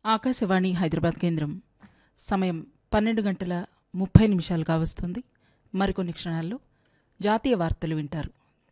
ఆకాశవాణి హైదరాబాద్ కేంద్రం సమయం పన్నెండు గంటల ముప్పై నిమిషాలు కావస్తుంది మరికొన్ని క్షణాల్లో జాతీయ వార్తలు వింటారు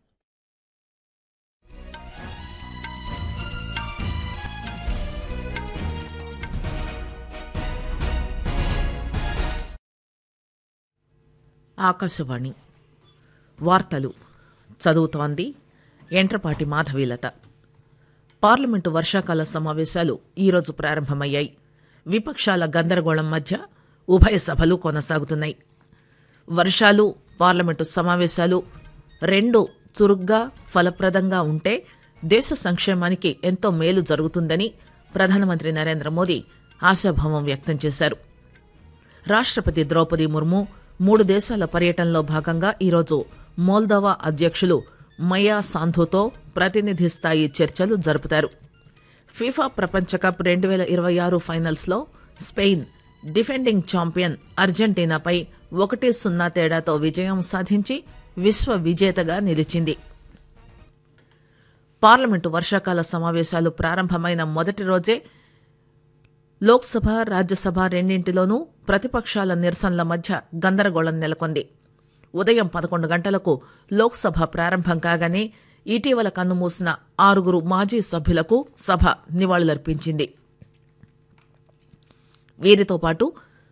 ఆకాశవాణి వార్తలు చదువుతోంది ఎంట్రపాటి మాధవీలత పార్లమెంటు వర్షాకాల సమావేశాలు ఈరోజు ప్రారంభమయ్యాయి విపక్షాల గందరగోళం మధ్య ఉభయ సభలు కొనసాగుతున్నాయి వర్షాలు పార్లమెంటు సమావేశాలు రెండు చురుగ్గా ఫలప్రదంగా ఉంటే దేశ సంక్షేమానికి ఎంతో మేలు జరుగుతుందని ప్రధానమంత్రి నరేంద్ర మోదీ ఆశాభావం వ్యక్తం చేశారు రాష్ట్రపతి ద్రౌపది ముర్ము మూడు దేశాల పర్యటనలో భాగంగా ఈరోజు మోల్దోవా అధ్యక్షులు మయా సాంధుతో ప్రతినిధి స్థాయి చర్చలు జరుపుతారు ఫీఫా ప్రపంచ కప్ రెండు వేల ఇరవై ఆరు ఫైనల్స్లో స్పెయిన్ డిఫెండింగ్ ఛాంపియన్ అర్జెంటీనాపై ఒకటి సున్నా తేడాతో విజయం సాధించి విశ్వ విజేతగా నిలిచింది పార్లమెంటు వర్షాకాల సమావేశాలు ప్రారంభమైన మొదటి రోజే లోక్సభ రాజ్యసభ రెండింటిలోనూ ప్రతిపక్షాల నిరసనల మధ్య గందరగోళం నెలకొంది ఉదయం పదకొండు గంటలకు లోక్సభ ప్రారంభం కాగానే ఇటీవల కన్నుమూసిన ఆరుగురు మాజీ సభ్యులకు సభ నివాళులర్పించింది వీరితో పాటు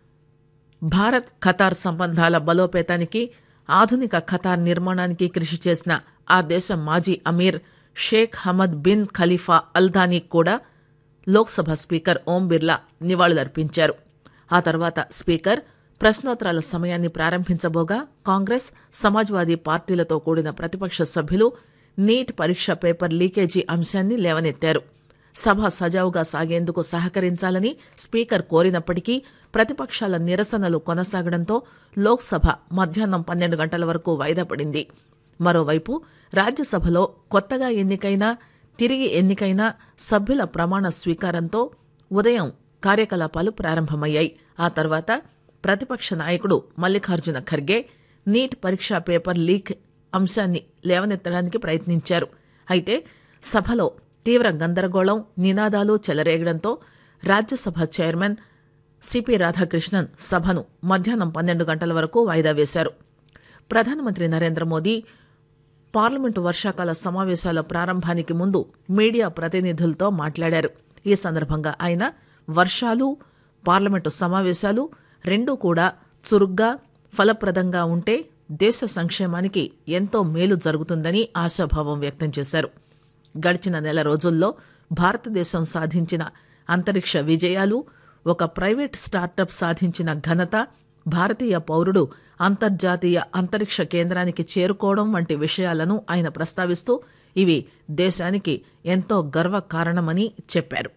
భారత్ ఖతార్ సంబంధాల బలోపేతానికి ఆధునిక ఖతార్ నిర్మాణానికి కృషి చేసిన ఆ దేశ మాజీ అమీర్ Sheikh Hamad bin Khalifa Al Thani కూడా లోక్సభ స్పీకర్ ఓం బిర్లా నివాళులర్పించారు ఆ తర్వాత స్పీకర్ ప్రశ్నోత్తరాల సమయాన్ని ప్రారంభించబోగా కాంగ్రెస్ సమాజ్వాదీ పార్టీలతో కూడిన ప్రతిపక్ష సభ్యులు నీట్ పరీక్ష పేపర్ లీకేజీ అంశాన్ని లేవనెత్తారు సభ సజావుగా సాగేందుకు సహకరించాలని స్పీకర్ కోరినప్పటికీ ప్రతిపక్షాల నిరసనలు కొనసాగడంతో లోక్సభ మధ్యాహ్నం పన్నెండు గంటల వరకు వాయిదా పడింది మరోవైపు రాజ్యసభలో కొత్తగా ఎన్నికైన తిరిగి ఎన్నికైన సభ్యుల ప్రమాణ స్వీకారంతో ఉదయం కార్యకలాపాలు ప్రారంభమయ్యాయి ఆ తర్వాత ప్రతిపక్ష నాయకుడు మల్లికార్జున ఖర్గే నీట్ పరీక్షా పేపర్ లీక్ అంశాన్ని లేవనెత్తడానికి ప్రయత్నించారు అయితే సభలో తీవ్ర గందరగోళం నినాదాలు చెలరేగడంతో రాజ్యసభ చైర్మన్ సిపి రాధాకృష్ణన్ సభను మధ్యాహ్నం పన్నెండు గంటల వరకు వాయిదా వేశారు ప్రధానమంత్రి నరేంద్ర మోదీ పార్లమెంటు వర్షాకాల సమావేశాల ప్రారంభానికి ముందు మీడియా ప్రతినిధులతో మాట్లాడారు ఈ సందర్భంగా ఆయన వర్షాలు పార్లమెంటు సమావేశాలు రెండూ కూడా చురుగ్గా ఫలప్రదంగా ఉంటే దేశ సంక్షేమానికి ఎంతో మేలు జరుగుతుందని ఆశాభావం వ్యక్తం చేశారు గడిచిన నెల రోజుల్లో భారతదేశం సాధించిన అంతరిక్ష విజయాలు ఒక ప్రైవేట్ స్టార్టప్ సాధించిన ఘనత భారతీయ పౌరుడు అంతర్జాతీయ అంతరిక్ష కేంద్రానికి చేరుకోవడం వంటి విషయాలను ఆయన ప్రస్తావిస్తూ ఇవి దేశానికి ఎంతో గర్వకారణమని చెప్పారు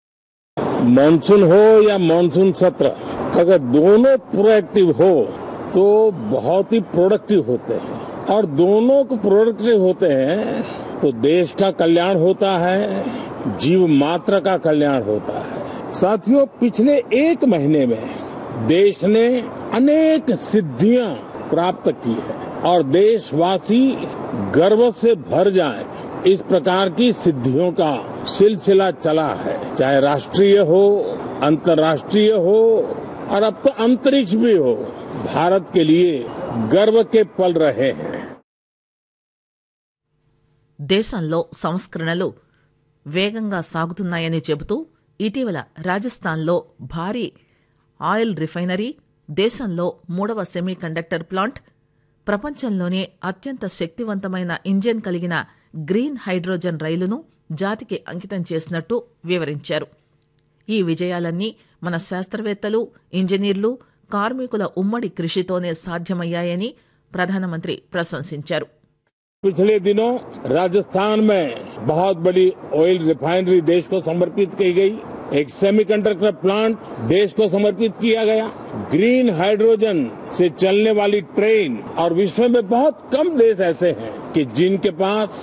मानसून हो या मानसून सत्र अगर दोनों प्रोएक्टिव हो तो बहुत ही प्रोडक्टिव होते हैं और दोनों को प्रोडक्टिव होते हैं तो देश का कल्याण होता है जीव मात्र का कल्याण होता है साथियों पिछले एक महीने में देश ने अनेक सिद्धियां प्राप्त की है और देशवासी गर्व से भर जाएं इस प्रकार की सिद्धियों का सिलसिला चला है चाहे राष्ट्रीय हो अंतर्राष्ट्रीय हो और अब तो अंतरिक्ष भी हो भारत के लिए गर्व के पल रहे हैं దేశంలో సంస్కరణలు వేగంగా సాగుతున్నాయని చెబుతూ ఇటీవల రాజస్థాన్లో భారీ ఆయిల్ రిఫైనరీ దేశంలో మూడవ సెమీ కండక్టర్ ప్లాంట్ ప్రపంచంలోనే అత్యంత శక్తివంతమైన ఇంజిన్ కలిగిన గ్రీన్ హైడ్రోజన్ రైలును జాతికి అంకితం చేసినట్టు వివరించారు ఈ విజయాలన్నీ మన శాస్త్రవేత్తలు ఇంజనీర్లు కార్మికుల ఉమ్మడి కృషితోనే సాధ్యమయ్యాయని ప్రధానమంత్రి ప్రశంసించారు पिछले दिनों राजस्थान में बहुत बड़ी ऑयल रिफाइनरी देश को समर्पित की गई एक सेमीकंडक्टर प्लांट देश को समर्पित किया गया ग्रीन हाइड्रोजन से चलने वाली ट्रेन और विश्व में बहुत कम देश ऐसे हैं कि जिनके पास